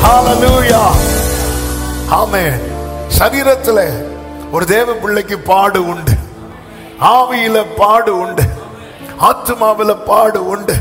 ஹalleluya ஆமென் சரீரத்துல ஒரு தேவ பிள்ளைக்கு பாடு உண்டு ஆவியில பாடு உண்டு ஆத்மாவில பாடு உண்டு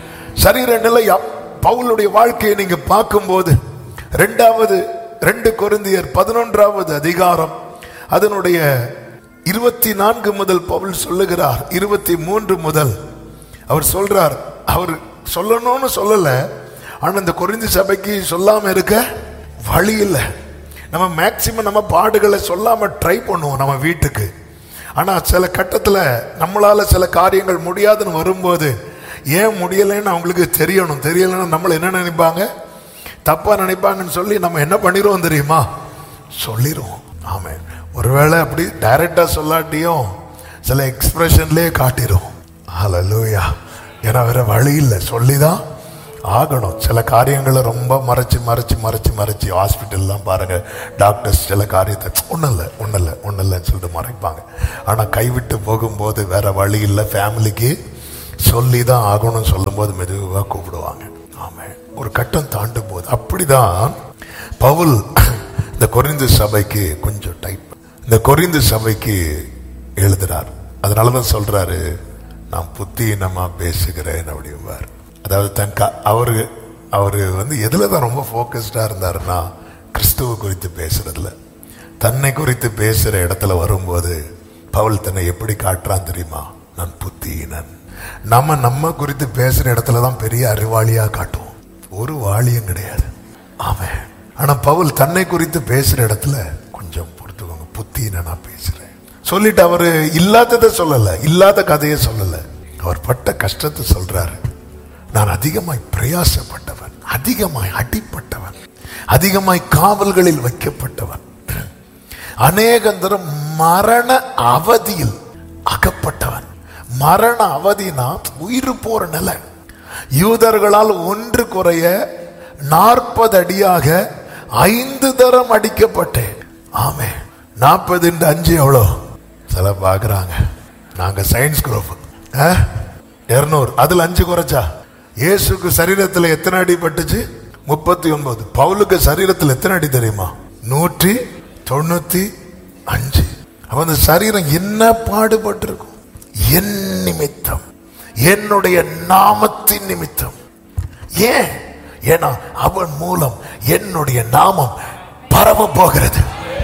சரீர நிலை அப்- பவுலுடைய வாழ்க்கையை நீங்க பார்க்கும்போது ரெண்டாவது ரெண்டு கொரிந்தியர் பதினொன்றாவது அதிகாரம் அதனுடைய இருபத்தி நான்கு முதல் பவுல் சொல்லுகிறார் இருபத்தி மூன்று முதல் அவர் சொல்றார் அவர் சொல்லணும்னு சொல்லல ஆனா இந்த கொரிந்தி சபைக்கு சொல்லாம இருக்க வழி இல்லை நம்ம மேக்சிமம் நம்ம பாடுகளை சொல்லாம ட்ரை பண்ணுவோம் நம்ம வீட்டுக்கு ஆனா சில கட்டத்துல நம்மளால சில காரியங்கள் முடியாதுன்னு வரும்போது ஏன் முடியலைன்னு அவங்களுக்கு தெரியணும் தெரியலைன்னா நம்மள என்ன நினைப்பாங்க தப்பா நினைப்பாங்கன்னு சொல்லி நம்ம என்ன பண்ணிடுவோம் தெரியுமா சொல்லிடுவோம் ஆமென் ஒருவேளை அப்படி டைரக்டா சொல்லாட்டியும் சில எக்ஸ்பிரஷன்லயே காட்டிடும் ஹalleluya ஏன்னா வேற வழி இல்லை சொல்லிதான் ஆகணும் சில காரியங்களை ரொம்ப மறைச்சு மறைச்சு மறைச்சு மறைச்சு ஹாஸ்பிட்டல்லாம் பாருங்க டாக்டர்ஸ் சில காரியத்தை ஒன்றும் இல்லை ஒன்றும் இல்லை ஒன்றும் இல்லைன்னு சொல்லிட்டு மறைப்பாங்க ஆனால் கைவிட்டு போகும்போது வேற வழி இல்லை ஃபேமிலிக்கு சொல்லி தான் ஆகணும்னு சொல்லும்போது மெதுவாக கூப்பிடுவாங்க ஆமாம் ஒரு கட்டம் தாண்டும் போது அப்படிதான் பவுல் இந்த கொரிந்து சபைக்கு கொஞ்சம் டைப் இந்த கொரிந்து சபைக்கு எழுதுறார் அதனால தான் சொல்றாரு நான் புத்தீனமா பேசுகிறேன் அப்படிம்பார் அதாவது தன் க- அவரு அவரு வந்து எதுல தான் ரொம்ப ஃபோக்கஸ்டா இருந்தாருன்னா கிறிஸ்துவ குறித்து பேசுறதுல தன்னை குறித்து பேசுற இடத்துல வரும்போது பவுல் தன்னை எப்படி காட்டுறான் தெரியுமா நான் புத்தீனன் நம்ம நம்ம குறித்து பேசுற இடத்துல தான் பெரிய அறிவாளியா காட்டுவோம் ஒரு வாளியும் கிடையாது ஆமென் ஆனா பவுல் தன்னை குறித்து பேசுற இடத்துல கொஞ்சம் பொறுத்துக்கோங்க புத்தீனனா பேசுறேன் சொல்லிட்டு அவரு இல்லாததை சொல்லல இல்லாத கதையை சொல்லல அவர் பட்ட கஷ்டத்தை சொல்றாரு நான் அதிகமாய் பிரயாசப்பட்டவன் அதிகமாய் அடிப்பட்டவன் அதிகமாய் காவல்களில் வைக்கப்பட்டவன் அநேகந்தரம் மரண அவதியில் அகப்பட்டவன் மரண அவதினா உயிர் போற நிலை யூதர்களால் ஒன்று குறைய நாற்பது அடியாக ஐந்து தரம் அடிக்கப்பட்டேன் ஆமே நாற்பது அஞ்சு எவ்வளோ சில பார்க்குறாங்க நாங்க சயின்ஸ் குரூப் இருநூறு அதுல அஞ்சு குறைச்சா இயேசுக்கு சரீரத்தில் எத்தனை அடி பட்டுச்சு முப்பத்தி ஒன்பது பவுலுக்கு சரீரத்தில் எத்தனை அடி தெரியுமா நூற்றி தொண்ணூத்தி அஞ்சு அப்ப அந்த சரீரம் என்ன பாடுபட்டிருக்கும் என் நிமித்தம் என்னுடைய நாமத்தின் நிமித்தம் ஏன் ஏன்னா அவன் மூலம் என்னுடைய நாமம் பரவ போகிறது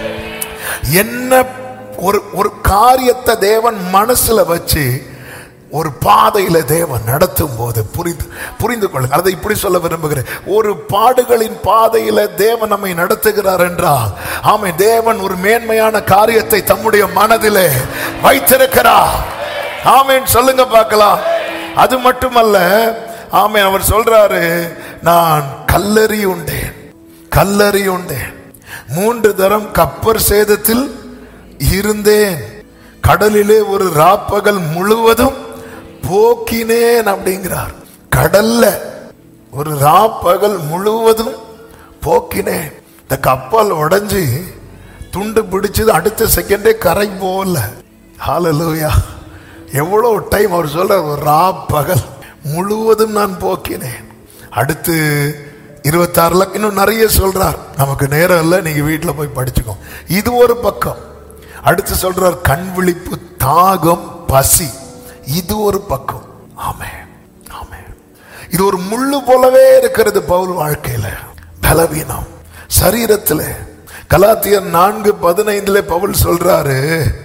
என்ன ஒரு ஒரு காரியத்தை தேவன் மனசுல வச்சு ஒரு பாதையில தேவன் நடத்தும் போது புரிந்து புரிந்து கொள்ளுங்க அதை இப்படி சொல்ல விரும்புகிறேன் ஒரு பாடுகளின் பாதையில தேவன் நம்மை நடத்துகிறார் என்றால் ஆமை தேவன் ஒரு மேன்மையான காரியத்தை தம்முடைய மனதிலே வைத்திருக்கிறார் ஆமேன் சொல்லுங்க பார்க்கலாம் அது மட்டுமல்ல ஆமேன் அவர் சொல்றாரு நான் கல்லறி உண்டேன் கல்லறி உண்டேன் மூன்று தரம் கப்பர் சேதத்தில் இருந்தேன் கடலிலே ஒரு ராப்பகல் முழுவதும் போக்கினேன் அப்படிங்கிறார் கடல்ல ஒரு ராப்பகல் முழுவதும் போக்கினேன் இந்த கப்பல் உடைஞ்சு துண்டு பிடிச்சது அடுத்த செகண்டே கரை போகல ஹalleluya எவ்வளவு டைம் அவர் சொல்ற ஒரு ரா பகல் முழுவதும் நான் போக்கினேன் அடுத்து இருபத்தாறுல இன்னும் நிறைய சொல்றார் நமக்கு நேரம் இல்லை நீங்க வீட்டில் போய் படிச்சுக்கோ இது ஒரு பக்கம் அடுத்து சொல்றார் கண் விழிப்பு தாகம் பசி இது ஒரு பக்கம் ஆமே ஆமே இது ஒரு முள்ளு போலவே இருக்கிறது பவுல் வாழ்க்கையில பலவீனம் சரீரத்தில் கலாத்தியர் நான்கு பதினைந்துல பவுல் சொல்றாரு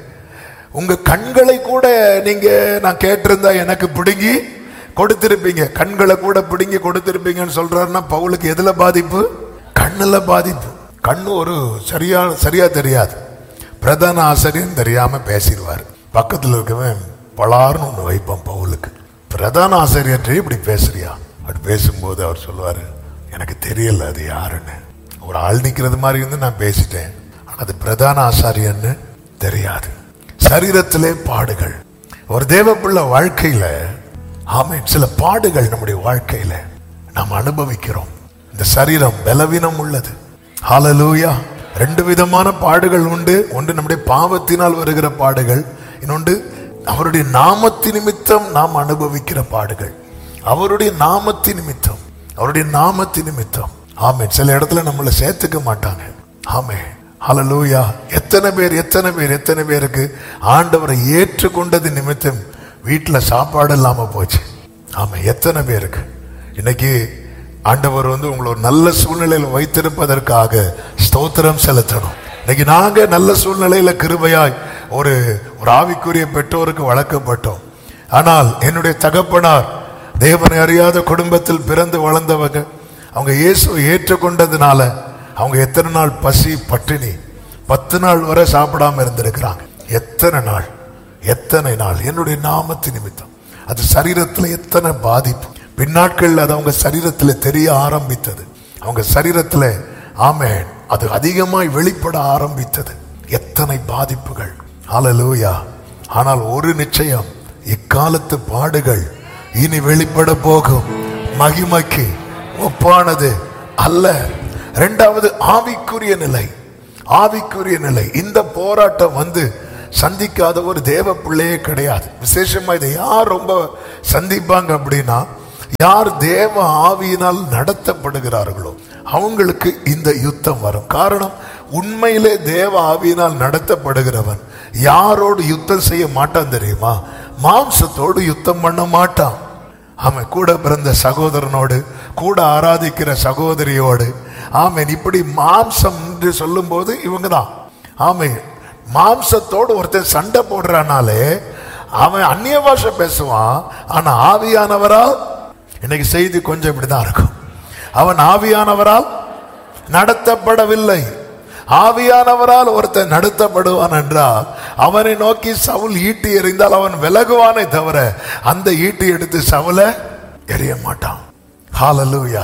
உங்க கண்களை கூட நீங்க நான் கேட்டிருந்தா எனக்கு பிடுங்கி கொடுத்திருப்பீங்க கண்களை கூட பிடுங்கி கொடுத்திருப்பீங்கன்னு சொல்றாருன்னா பவுலுக்கு எதுல பாதிப்பு கண்ணுல பாதிப்பு கண்ணு ஒரு சரியா சரியா தெரியாது பிரதான ஆசிரியர் தெரியாம பேசிடுவார் பக்கத்துல இருக்கவன் பலார்னு ஒண்ணு வைப்பான் பவுலுக்கு பிரதான ஆசிரியர்கிட்ட இப்படி பேசுறியா அப்படி பேசும்போது அவர் சொல்லுவாரு எனக்கு தெரியல அது யாருன்னு ஒரு ஆள் நிக்கிறது மாதிரி இருந்து நான் பேசிட்டேன் ஆனா அது பிரதான ஆசாரியன்னு தெரியாது சரீரத்திலே பாடுகள் ஒரு தேவப்புள்ள வாழ்க்கையில ஆமென் சில பாடுகள் நம்முடைய வாழ்க்கையில நாம் அனுபவிக்கிறோம் இந்த சரீரம் பலவீனம் உள்ளது ஹalleluya ரெண்டு விதமான பாடுகள் உண்டு ஒன்று நம்முடைய பாவத்தினால் வருகிற பாடுகள் இன்னொன்று அவருடைய நாமத்து நிமித்தம் நாம் அனுபவிக்கிற பாடுகள் அவருடைய நாமத்து நிமித்தம் அவருடைய நாமத்து நிமித்தம் ஆமென் சில இடத்துல நம்மளை சேர்த்துக்க மாட்டாங்க ஆமே ஹalleluya எத்தனை பேர் எத்தனை பேர் எத்தனை பேருக்கு ஆண்டவரை ஏற்றுக்கொண்டது நிமித்தம் வீட்டுல சாப்பாடு இல்லாம போச்சு ஆமா எத்தனை பேருக்கு இன்னைக்கு ஆண்டவர் வந்து உங்களை ஒரு நல்ல சூழ்நிலையில் வைத்திருப்பதற்காக ஸ்தோத்திரம் செலுத்தணும் இன்னைக்கு நாங்க நல்ல சூழ்நிலையில கிருபையாய் ஒரு ஒரு ஆவிக்குரிய பெற்றோருக்கு வளர்க்கப்பட்டோம் ஆனால் என்னுடைய தகப்பனார் தேவனை அறியாத குடும்பத்தில் பிறந்து வளர்ந்தவங்க அவங்க இயேசுவை ஏற்றுக்கொண்டதுனால அவங்க எத்தனை நாள் பசி பட்டினி பத்து நாள் வரை சாப்பிடாம இருந்திருக்கிறாங்க எத்தனை நாள் எத்தனை நாள் என்னுடைய நாமத்து நிமித்தம் அது சரீரத்தில் எத்தனை பாதிப்பு பின்னாட்கள் அது அவங்க சரீரத்தில் தெரிய ஆரம்பித்தது அவங்க சரீரத்தில் ஆமென் அது அதிகமாய் வெளிப்பட ஆரம்பித்தது எத்தனை பாதிப்புகள் ஹalleluya ஆனால் ஒரு நிச்சயம் இக்காலத்து பாடுகள் இனி வெளிப்பட போகும் மகிமைக்கு ஒப்பானது அல்ல இரண்டாவது ஆவிக்குரிய நிலை ஆவிக்குரிய நிலை இந்த போராட்டம் வந்து சந்திக்காத ஒரு தேவ பிள்ளையே கிடையாது விசேஷமா இதை யார் ரொம்ப சந்திப்பாங்க அப்படின்னா யார் தேவ ஆவியினால் நடத்தப்படுகிறார்களோ அவங்களுக்கு இந்த யுத்தம் வரும் காரணம் உண்மையிலே தேவ ஆவியினால் நடத்தப்படுகிறவன் யாரோடு யுத்தம் செய்ய மாட்டான் தெரியுமா மாம்சத்தோடு யுத்தம் பண்ண மாட்டான் அவன் கூட பிறந்த சகோதரனோடு கூட ஆராதிக்கிற சகோதரியோடு ஆமேன் இப்படி மாம்சம் என்று சொல்லும்போது இவங்க தான் ஆமை மாம்சத்தோடு ஒருத்தன் சண்டை போடுறானாலே அவன் அந்நிய பாஷை பேசுவான் ஆனா ஆவியானவரால் இன்னைக்கு செய்தி கொஞ்சம் இப்படிதான் இருக்கும் அவன் ஆவியானவரால் நடத்தப்படவில்லை ஆவியானவரால் ஒருத்தன் நடத்தப்படுவான் என்றால் அவனை நோக்கி சவுல் ஈட்டி எறிந்தால் அவன் விலகுவானே தவிர அந்த ஈட்டி எடுத்து சவுல எறிய மாட்டான் ஹalleluya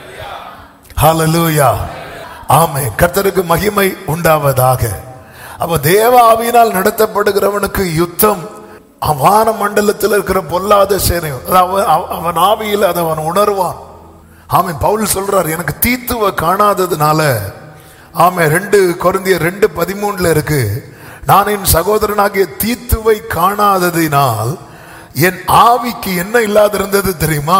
ஹalleluya ஆமே கர்த்தருக்கு மகிமை உண்டாவதாக அப்ப தேவ ஆவியினால் நடத்தப்படுகிறவனுக்கு யுத்தம் வான மண்டலத்தில் இருக்கிற பொல்லாத சேனை அது அவன் அவ- அவன் ஆவியில் அதை அவன் உணர்வான் ஆமென் பவுல் சொல்றார் எனக்கு தீத்துவ காணாததுனால ஆமே ரெண்டு கொரிந்திய ரெண்டு பதிமூணுல இருக்கு நான் என் சகோதரனாகிய தீத்துவை காணாததினால் என் ஆவிக்கு என்ன இல்லாதிருந்தது தெரியுமா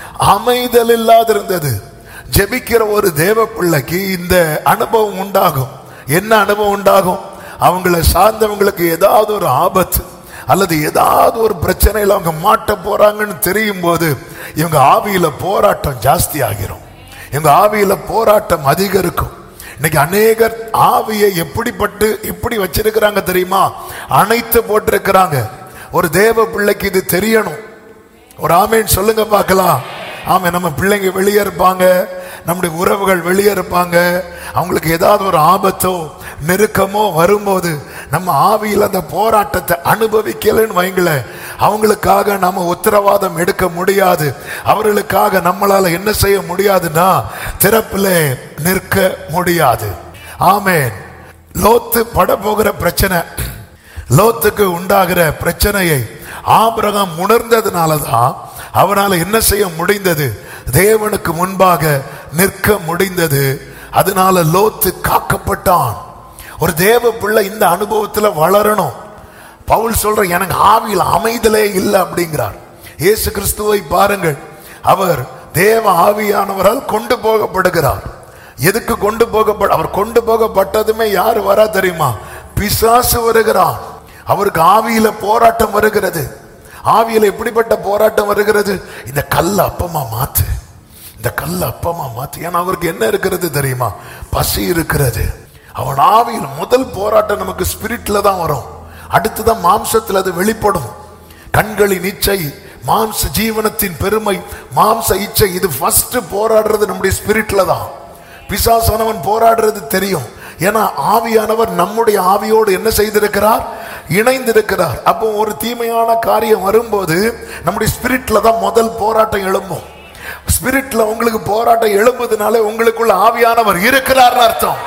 அமைதல் இல்லாதிருந்தது ஜெபிக்கிற ஒரு தேவ பிள்ளைக்கு இந்த அனுபவம் உண்டாகும் என்ன அனுபவம் உண்டாகும் அவங்கள சார்ந்தவங்களுக்கு ஏதாவது ஒரு ஆபத்து அல்லது ஏதாவது ஒரு பிரச்சனையில் அவங்க மாட்ட போறாங்கன்னு தெரியும் போது இவங்க ஆவியில போராட்டம் ஜாஸ்தி ஆகிரும் இவங்க ஆவியில போராட்டம் அதிகரிக்கும் இன்னைக்கு அநேகர் ஆவியை எப்படிப்பட்டு எப்படி வச்சிருக்கிறாங்க தெரியுமா அணைத்து போட்டிருக்கிறாங்க ஒரு தேவ பிள்ளைக்கு இது தெரியணும் ஒரு ஆமேன் சொல்லுங்க பார்க்கலாம் ஆமே நம்ம பிள்ளைங்க வெளியே இருப்பாங்க நம்முடைய உறவுகள் வெளியே இருப்பாங்க அவங்களுக்கு ஏதாவது ஒரு ஆபத்தோ நெருக்கமோ வரும்போது நம்ம ஆவியில் அந்த போராட்டத்தை அனுபவிக்கலைன்னு வைங்களேன் அவங்களுக்காக நம்ம உத்தரவாதம் எடுக்க முடியாது அவர்களுக்காக நம்மளால என்ன செய்ய முடியாதுன்னா திறப்பில் நிற்க முடியாது ஆமேன் லோத்து பட போகிற பிரச்சனை லோத்துக்கு உண்டாகிற பிரச்சனையை ஆபிரகாம் உணர்ந்ததுனால தான் அவனால் என்ன செய்ய முடிந்தது தேவனுக்கு முன்பாக நிற்க முடிந்தது அதனால லோத்து காக்கப்பட்டான் ஒரு தேவ பிள்ளை இந்த அனுபவத்துல வளரணும் பவுல் சொல்ற எனக்கு ஆவியில் அமைதலே இல்லை அப்படிங்கிறார் இயேசு கிறிஸ்துவை பாருங்கள் அவர் தேவ ஆவியானவரால் கொண்டு போகப்படுகிறார் எதுக்கு கொண்டு போகப்பட அவர் கொண்டு போகப்பட்டதுமே யார் வரா தெரியுமா பிசாசு வருகிறான் அவருக்கு ஆவியில போராட்டம் வருகிறது ஆவியில எப்படிப்பட்ட போராட்டம் வருகிறது இந்த கல்ல அப்பமா மாத்து இந்த கல்ல அப்பமா மாத்து ஏன்னா அவருக்கு என்ன இருக்கிறது தெரியுமா பசி இருக்கிறது அவன் ஆவியில் முதல் போராட்டம் நமக்கு ஸ்பிரிட்ல தான் வரும் அடுத்துதான் மாம்சத்தில் அது வெளிப்படும் கண்களின் இச்சை மாம்ச ஜீவனத்தின் பெருமை மாம்ச இச்சை இது ஃபர்ஸ்ட் போராடுறது நம்முடைய ஸ்பிரிட்ல தான் பிசாசானவன் போராடுறது தெரியும் ஏன்னா ஆவியானவர் நம்முடைய ஆவியோடு என்ன செய்திருக்கிறார் இணைந்திருக்கிறார் அப்போ ஒரு தீமையான காரியம் வரும்போது நம்முடைய ஸ்பிரிட்ல தான் முதல் போராட்டம் எழும்பும் ஸ்பிரிட்ல உங்களுக்கு போராட்டம் எழும்புதுனாலே உங்களுக்குள்ள ஆவியானவர் இருக்கிறார்னு அர்த்தம்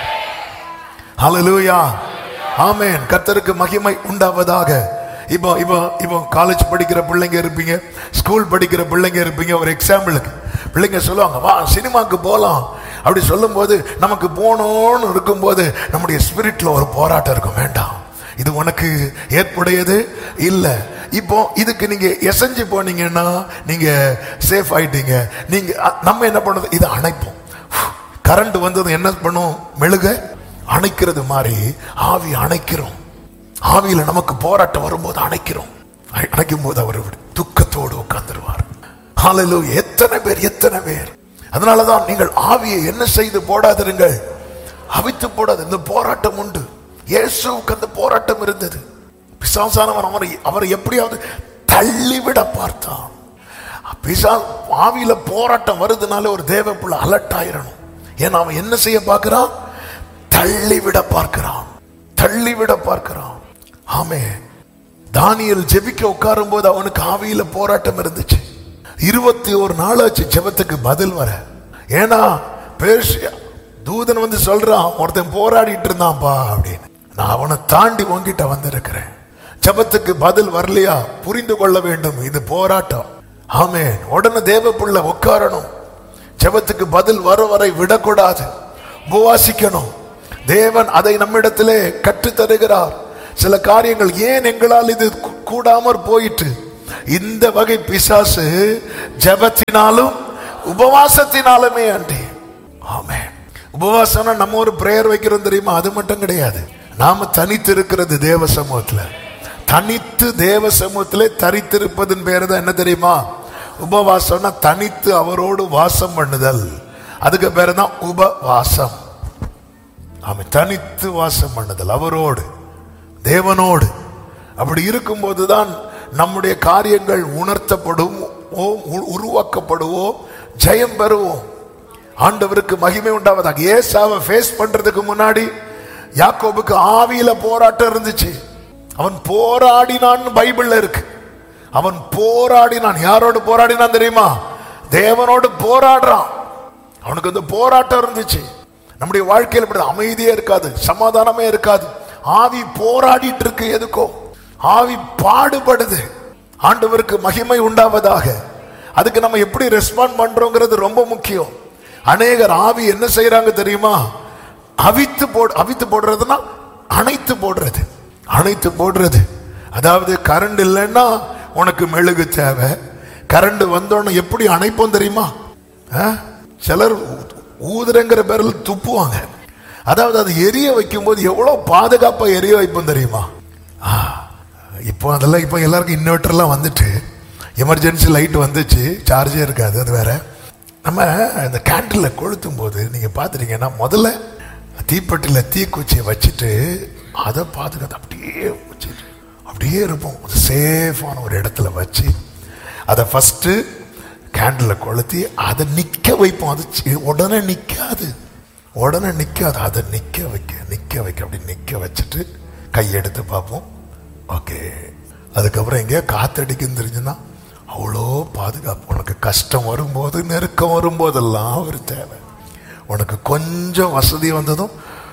ஹalleluya ஆமென் கர்த்தருக்கு மகிமை உண்டாவதாக இப்போ இப்போ இப்போ காலேஜ் படிக்கிற பிள்ளைங்க இருப்பீங்க ஸ்கூல் படிக்கிற பிள்ளைங்க இருப்பீங்க ஒரு எக்ஸாம்பிளுக்கு பிள்ளைங்க சொல்லுவாங்க வா சினிமாக்கு போகலாம் அப்படி சொல்லும்போது நமக்கு போகணும்னு இருக்கும்போது நம்முடைய ஸ்பிரிட்ல ஒரு போராட்டம் இருக்கும் வேண்டாம் இது உனக்கு ஏற்புடையது இல்லை இப்போ இதுக்கு நீங்க எசைஞ்சு போனீங்கன்னா நீங்க சேஃப் ஆயிட்டீங்க நீங்க அ- நம்ம என்ன பண்ணுறது இதை அணைப்போம் கரண்ட் வந்தது என்ன பண்ணும் மெழுக அணைக்கிறது மாதிரி ஆவி அணைக்கிறோம் ஆவியில நமக்கு போராட்டம் வரும்போது அணைக்கிறோம் அ- அணைக்கும் போது அவர் இப்படி துக்கத்தோடு உட்கார்ந்துருவார் ஹalleluya எத்தனை பேர் எத்தனை பேர் அதனாலதான் நீங்கள் ஆவியை என்ன செய்து போடாதிருங்கள் அவித்து போடாது இந்த போராட்டம் உண்டு இயேசுவுக்கு அந்த போராட்டம் இருந்தது பிசாசானவன் அவரை அவரை எப்படியாவது தள்ளிவிட பார்த்தான் பிசா ஆவியில போராட்டம் வருதுனால ஒரு தேவ பிள்ளை அலர்ட் ஆயிரணும் ஏன்னா அவன் என்ன செய்ய பார்க்கிறான் தள்ளிவிட பார்க்கிறான் தள்ளிவிட பார்க்கிறான் ஆமே தானியல் ஜெபிக்க உட்காரும் போது அவனுக்கு ஆவியில போராட்டம் இருந்துச்சு இருபத்தி ஒரு நாளாச்சு ஜெபத்துக்கு பதில் வர ஏன்னா பேர்ஷியா தூதன் வந்து சொல்றான் ஒருத்தன் போராடிட்டு இருந்தான்ப்பா அப்படின்னு நான் அவனை தாண்டி உன்கிட்ட வந்திருக்கிறேன் ஜெபத்துக்கு பதில் வரலையா புரிந்து கொள்ள வேண்டும் இது போராட்டம் ஆமென் உடனே தேவ புள்ள உட்காரணும் ஜெபத்துக்கு பதில் வர வரை விடக்கூடாது உபவாசிக்கணும் தேவன் அதை நம்மிடத்திலே கற்றுத் தருகிறார் சில காரியங்கள் ஏன் எங்களால் இது கூ- கூடாமற் போயிற்று இந்த வகை பிசாசு ஜெபத்தினாலும் உபவாசத்தினாலுமே அன்றி ஆமென் உபவாசம்னா நம்ம ஒரு பிரேயர் வைக்கிறோம் தெரியுமா அது மட்டும் கிடையாது நாம தனித்து இருக்கிறது தேவ சமூகத்துல தனித்து தேவ சமூகத்திலே தரித்திருப்பதன் பேரு தான் என்ன தெரியுமா உபவாசம்னா தனித்து அவரோடு வாசம் பண்ணுதல் அதுக்கு பேரு தான் உபவாசம் அவன் தனித்து வாசம் பண்ணுதல் அவரோடு தேவனோடு அப்படி இருக்கும்போது தான் நம்முடைய காரியங்கள் உணர்த்தப்படும் உருவாக்கப்படுவோம் ஜெயம் பெறுவோம் ஆண்டவருக்கு மகிமை உண்டாவதாக ஏசாவை ஃபேஸ் பண்றதுக்கு முன்னாடி யாக்கோபுக்கு ஆவியில போராட்டம் இருந்துச்சு அவன் போராடினான்னு பைபிள்ல இருக்கு அவன் போராடினான் யாரோடு போராடினான் தெரியுமா தேவனோடு போராடுறான் அவனுக்கு அந்த போராட்டம் இருந்துச்சு நம்முடைய வாழ்க்கையில் இப்படி அமைதியே இருக்காது சமாதானமே இருக்காது ஆவி போராடிட்டு இருக்கு எதுக்கோ ஆவி பாடுபடுது ஆண்டவருக்கு மகிமை உண்டாவதாக அதுக்கு நம்ம எப்படி ரெஸ்பாண்ட் பண்றோங்கிறது ரொம்ப முக்கியம் அநேகர் ஆவி என்ன செய்யறாங்க தெரியுமா அவித்து போடு அவித்து போடுறதுன்னா அணைத்து போடுறது அணைத்து போடுறது அதாவது கரண்ட் இல்லைன்னா உனக்கு மெழுகு தேவை கரண்ட் வந்தோடனே எப்படி அணைப்போம் தெரியுமா ஆ? சிலர் ஊ- ஊதுறங்கிற பேரில் துப்புவாங்க அதாவது அது எரிய வைக்கும்போது எவ்வளவு பாதுகாப்பா எரிய வைப்போம் தெரியுமா ஆ, இப்போ அதெல்லாம் இப்போ எல்லாருக்கும் இன்வெர்டர்லாம் வந்துட்டு எமர்ஜென்சி லைட் வந்துச்சு சார்ஜே இருக்காது அது வேற நம்ம இந்த கேண்டில் கொளுத்தும் போது நீங்க பார்த்துட்டீங்கன்னா முதல்ல தீப்பெட்டியில் தீக்குச்சியை வச்சுட்டு அதை பாதுகாத்து அப்படியே வச்சுட்டு அப்படியே இருப்போம் ஒரு சேஃபான ஒரு இடத்துல வச்சு அதை ஃபஸ்ட்டு கேண்டில் கொளுத்தி அதை நிற்க வைப்போம் அது சி- உடனே நிற்காது உடனே நிற்காது அதை நிற்க வைக்க நிற்க வைக்க அப்படி நிற்க வச்சுட்டு கையெடுத்து பார்ப்போம் ஓகே அதுக்கப்புறம் எங்கேயோ காத்தடிக்குன்னு தெரிஞ்சுன்னா அவ்வளோ பாதுகாப்பு உனக்கு கஷ்டம் வரும்போது நெருக்கம் வரும்போதெல்லாம் அவர் தேவை உனக்கு கொஞ்சம் வசதி வந்ததும்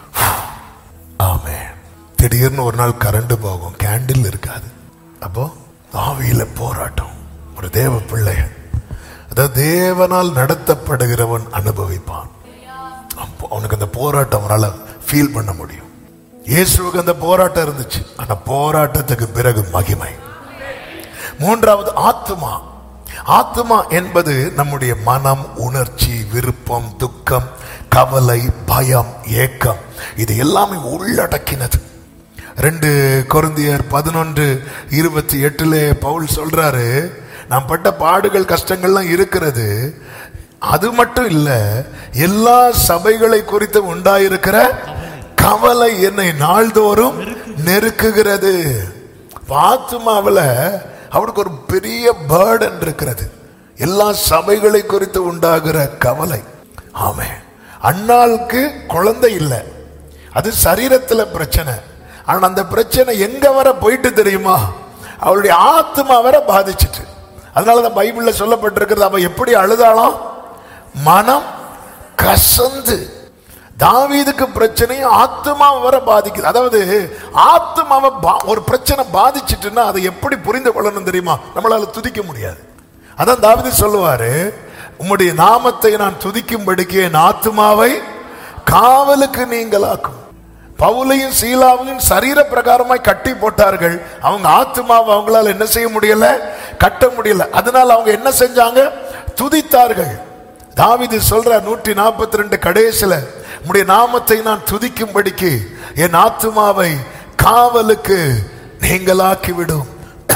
ஆமே திடீர்னு ஒரு நாள் கரண்ட் போகும் கேண்டில் இருக்காது அப்போ ஆவியில போராட்டம் ஒரு தேவ பிள்ளை அதாவது தேவனால் நடத்தப்படுகிறவன் அனுபவிப்பான் அப்போ அவனுக்கு அந்த போராட்டம் அவனால ஃபீல் பண்ண முடியும் இயேசுவுக்கு அந்த போராட்டம் இருந்துச்சு ஆனா போராட்டத்துக்கு பிறகு மகிமை மூன்றாவது ஆத்துமா ஆத்துமா என்பது நம்முடைய மனம் உணர்ச்சி விருப்பம் துக்கம் கவலை பயம் ஏக்கம் இது எல்லாமே உள்ளடக்கினது ரெண்டு கொருந்தியர் பதினொன்று இருபத்தி எட்டுல பவுல் சொல்றாரு நாம் பட்ட பாடுகள் கஷ்டங்கள்லாம் இருக்கிறது அது மட்டும் இல்ல எல்லா சபைகளை குறித்து உண்டாயிருக்கிற கவலை என்னை நாள்தோறும் நெருக்குகிறது பாத்துமாவுல அவனுக்கு ஒரு பெரிய பேர்டன் இருக்கிறது எல்லா சபைகளை குறித்து உண்டாகிற கவலை ஆமே அண்ணாளுக்கு குழந்தை இல்லை அது சரீரத்துல பிரச்சனை ஆனா அந்த பிரச்சனை எங்க வர போயிட்டு தெரியுமா அவளுடைய ஆத்மா வர பாதிச்சிட்டு அதனாலதான் பைபிள்ல சொல்லப்பட்டிருக்கிறது அவ எப்படி அழுதாளாம் மனம் கசந்து தாவீதுக்கு பிரச்சனையும் ஆத்மாவை வர பாதிக்குது அதாவது ஆத்மாவை பா- ஒரு பிரச்சனை பாதிச்சிட்டுன்னா அதை எப்படி புரிந்து கொள்ளணும் தெரியுமா நம்மளால துதிக்க முடியாது அதான் தாவீது சொல்லுவாரு உம்முடைய நாமத்தை நான் துதிக்கும்படிக்கு என் ஆத்மாவை காவலுக்கு நீங்களாக்கும் பவுலையும் சீலாவையும் சரீர பிரகாரமாய் கட்டி போட்டார்கள் அவங்க ஆத்மாவை அவங்களால என்ன செய்ய முடியல கட்ட முடியல அதனால அவங்க என்ன செஞ்சாங்க துதித்தார்கள் தாவீது சொல்ற நூற்றி நாற்பத்தி ரெண்டு கடைசில உம்முடைய நாமத்தை நான் துதிக்கும்படிக்கு என் ஆத்துமாவை காவலுக்கு நீங்களாக்கி விடும்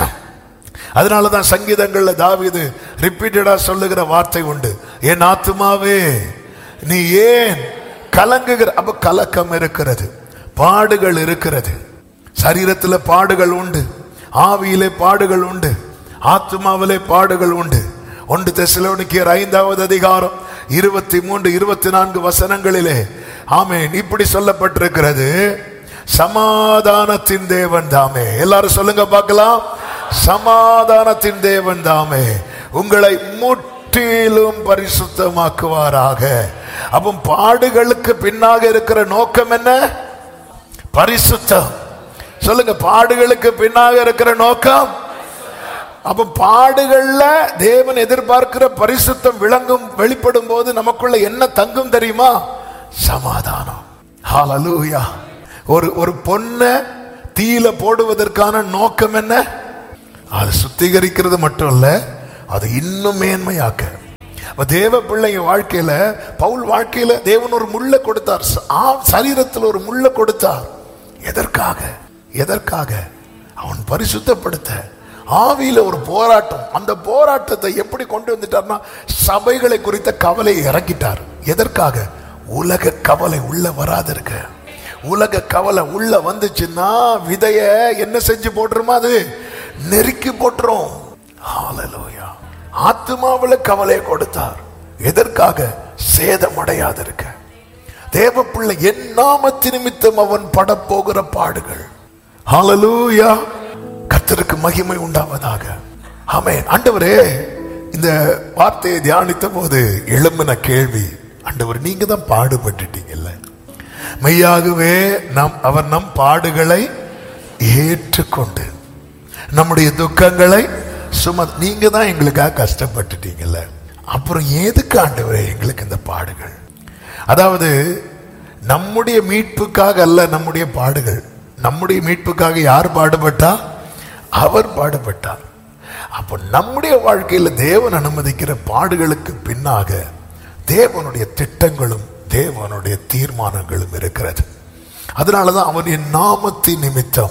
அதனாலதான் சங்கீதங்கள்ல தாவீது ரிப்பீட்டடா சொல்லுகிற வார்த்தை உண்டு என் ஆத்துமாவே நீ ஏன் கலங்குகிற அப்ப கலக்கம் இருக்கிறது பாடுகள் இருக்கிறது சரீரத்துல பாடுகள் உண்டு ஆவியிலே பாடுகள் உண்டு ஆத்மாவிலே பாடுகள் உண்டு ஒன்று தெசலோனிக்கியர் ஐந்தாவது அதிகாரம் இருபத்தி மூன்று இருபத்தி நான்கு வசனங்களிலே ஆமென் இப்படி சொல்லப்பட்டிருக்கிறது சமாதானத்தின் தேவன் தாமே எல்லாரும் சொல்லுங்க பார்க்கலாம் சமாதானத்தின் தேவன் தாமே உங்களை முற்றிலும் பரிசுத்தமாக்குவாராக அப்போ பாடுகளுக்கு பின்னாக இருக்கிற நோக்கம் என்ன பரிசுத்தம் சொல்லுங்க பாடுகளுக்கு பின்னாக இருக்கிற நோக்கம் அப்ப பாடுகள்ல தேவன் எதிர்பார்க்கிற பரிசுத்தம் விளங்கும் வெளிப்படும் போது நமக்குள்ள என்ன தங்கும் தெரியுமா சமாதானம் ஹalleluya ஒரு ஒரு பொண்ணை தீயில போடுவதற்கான நோக்கம் என்ன அது சுத்திகரிக்கிறது மட்டும் இல்ல அது இன்னும் மேன்மையாக்க அப்ப தேவ பிள்ளைங்க வாழ்க்கையில பவுல் வாழ்க்கையில தேவன் ஒரு முள்ள கொடுத்தார் ச- ஆ- சரீரத்தில் ஒரு முள்ள கொடுத்தார் எதற்காக எதற்காக அவன் பரிசுத்தப்படுத்த ஆவியில ஒரு போராட்டம் அந்த போராட்டத்தை எப்படி கொண்டு வந்துட்டார்னா சபைகளை குறித்த கவலையை இறக்கிட்டார் எதற்காக உலக கவலை உள்ள வராதிருக்க உலக கவலை உள்ள வந்துச்சுன்னா விதைய என்ன செஞ்சு போட்டுருமா அது நெருக்கி போட்டுரும் ஹalleluya ஆத்மாவுல கவலையை கொடுத்தார் எதற்காக சேதமடையாதிருக்க தேவ பிள்ளை என் நாமத்து நிமித்தம் அவன் படப்போகிற பாடுகள் ஹalleluya கர்த்தருக்கு மகிமை உண்டாவதாக ஆமென் ஆண்டவரே இந்த வார்த்தையை தியானித்த போது எழும்பின கேள்வி ஆண்டவர் நீங்க தான் பாடுபட்டுட்டீங்கல்ல மெய்யாகவே நம் அவர் நம் பாடுகளை ஏற்றுக்கொண்டு நம்முடைய துக்கங்களை சும நீங்க தான் எங்களுக்காக கஷ்டப்பட்டுட்டீங்கல்ல அப்புறம் எதுக்கு ஆண்டவரே எங்களுக்கு இந்த பாடுகள் அதாவது நம்முடைய மீட்புக்காக அல்ல நம்முடைய பாடுகள் நம்முடைய மீட்புக்காக யார் பாடுபட்டா அவர் பாடுபட்டார் அப்போ நம்முடைய வாழ்க்கையில தேவன் அனுமதிக்கிற பாடுகளுக்கு பின்னாக தேவனுடைய திட்டங்களும் தேவனுடைய தீர்மானங்களும் இருக்கிறது அதனாலதான் அவன் என் நாமத்தின் நிமித்தம்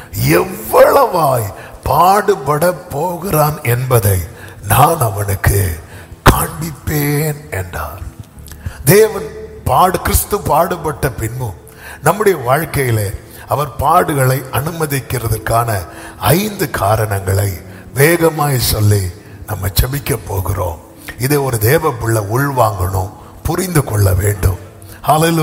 எவ்வளவாய் பாடுபட போகிறான் என்பதை நான் அவனுக்கு காண்பிப்பேன் என்றார் தேவன் பாடு கிறிஸ்து பாடுபட்ட பின்பும் நம்முடைய வாழ்க்கையிலே அவர் பாடுகளை அனுமதிக்கிறதுக்கான ஐந்து காரணங்களை வேகமாய் சொல்லி நம்ம செபிக்க போகிறோம் இதை ஒரு தேவ புள்ள உள்வாங்கணும் புரிந்து கொள்ள வேண்டும் ஹalleluya